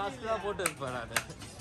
Mask தான் போட்டு இருப்பேன் நான்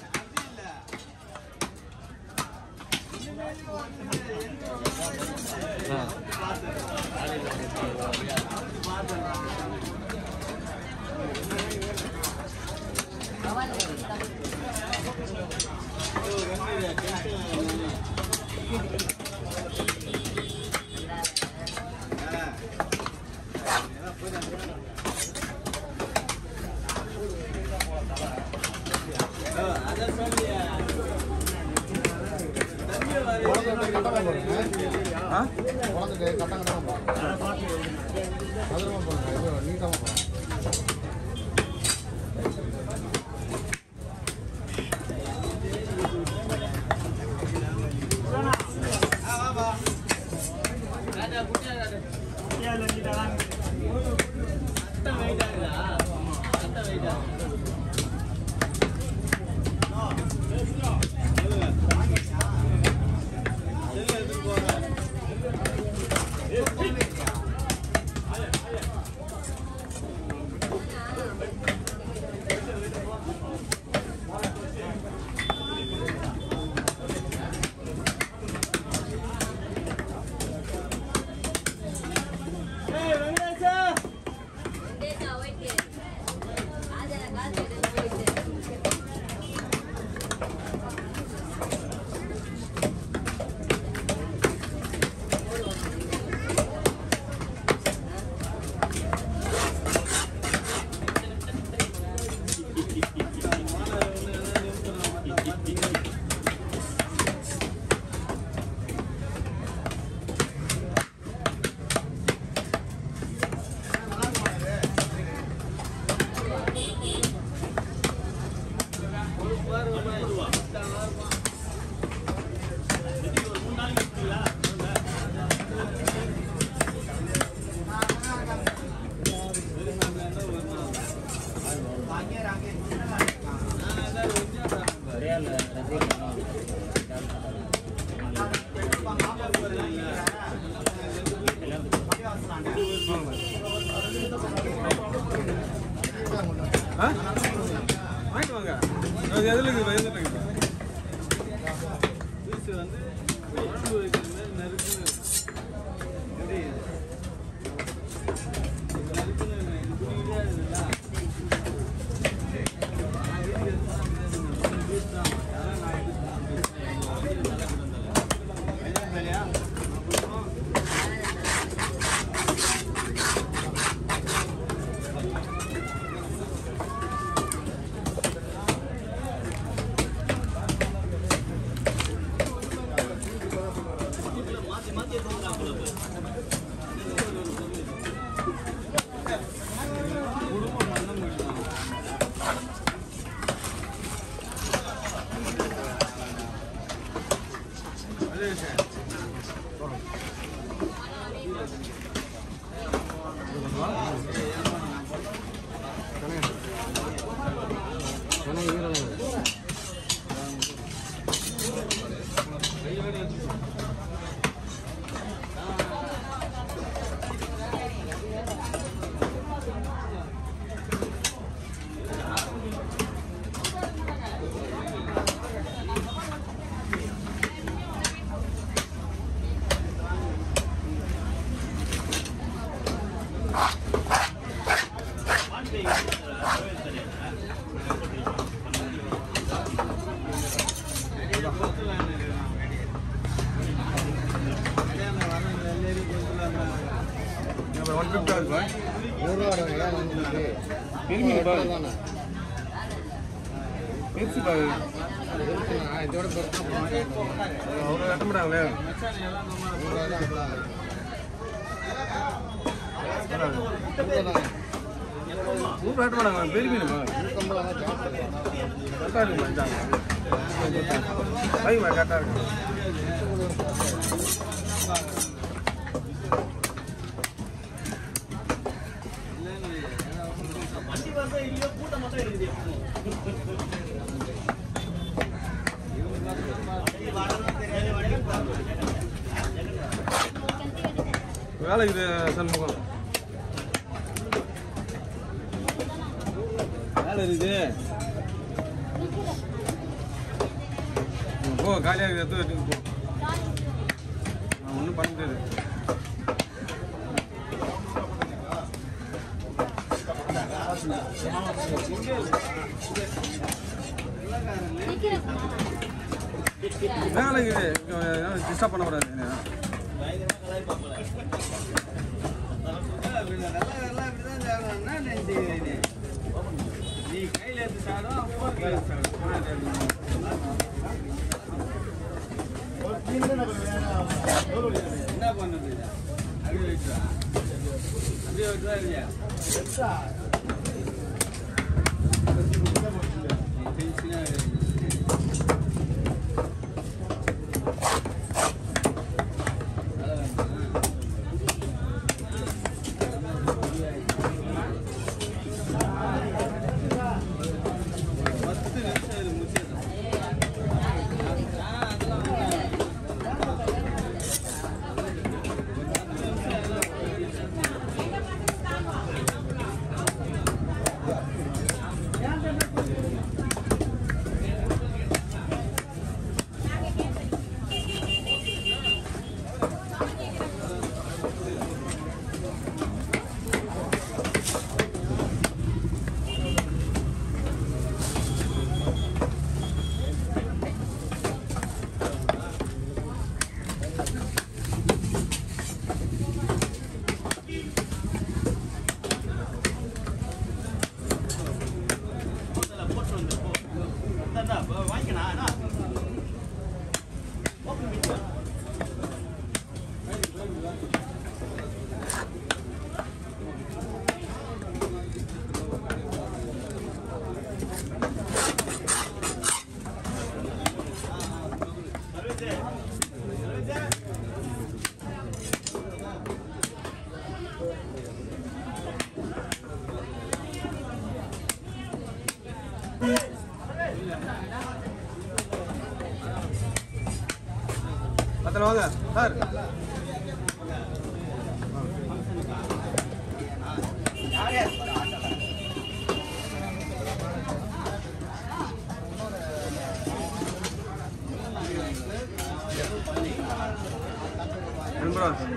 ஆ குழந்தைக்கு கட்டம் கட்டமாக போகிறோம் மதுரமாக போகிறோம் நீட்டாக போகிறோம் ஆ வாங்கிட்டு வாங்க அது எதில் இருக்குது பயந்துட்டு இருக்குது பீஸ் வந்து குழம்பு வைக்கிற மாதிரி நறுக்குன்னு இருக்கும். எப்படி இது? இது நறுக்குன்னு இருக்கும். இது குடிக்கிட்டே இருக்குல்ல? நான் வீட்டுக்கு எடுத்துட்டு வந்து மூணு piece தான். அதான் நான் எடுத்து சாப்பிட்டேன். நல்லா இருந்தது. வெங்காயம் வேலையா? அப்புறம் குடும்பம் மண்ணம் போயிடுவாங்க அதே விஷயம் ஏன்னா ஈரமாக ஒன் ஃபிஃப்டி ஆகுது நூறுரூவா ஏன் உங்களுக்கு பெருமை பாரு. தானே பெருசு பாரு இருக்குண்ணா இதோட பெருசாக போகிறேன் அவ்வளோ கட்ட மாட்டாங்களே நூறுரூவா தான் அனுப்புகிறாங்க நூறு கட்ட மாட்டாங்க பெரிய மீனுமா நூற்றம்பது தான் ஜாஸ்தி கரெக்டாக இருக்குமா இந்தாங்க வைமா கரெக்டாக இருக்கு வேலை இது சண்முகம் வேலை இருக்குது போ காலியாக எடுத்து எடுத்து போ நான் ஒன்றும் பண்ண முடியாது வேலை இது டிஸ்டர்ப் பண்ணக்கூடாது என்ன? நீ கையில எடுத்து சாடும் போன் கையில சாடும் என்ன பண்ணுது இது? அப்படியே வைக்கிறா அப்படியே வைக்கிறா இல்லையா நீ டென்ஷனா இரு. பத்து நிமிஷம் இது முடிச்சிடலாம் பத்திரம் வாங்க சார் நண்பரா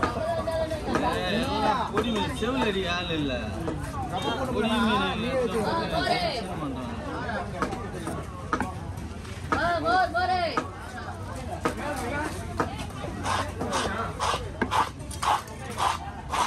பொடி மீன் செவிலடி ஆள் இல்ல பொடி மீன்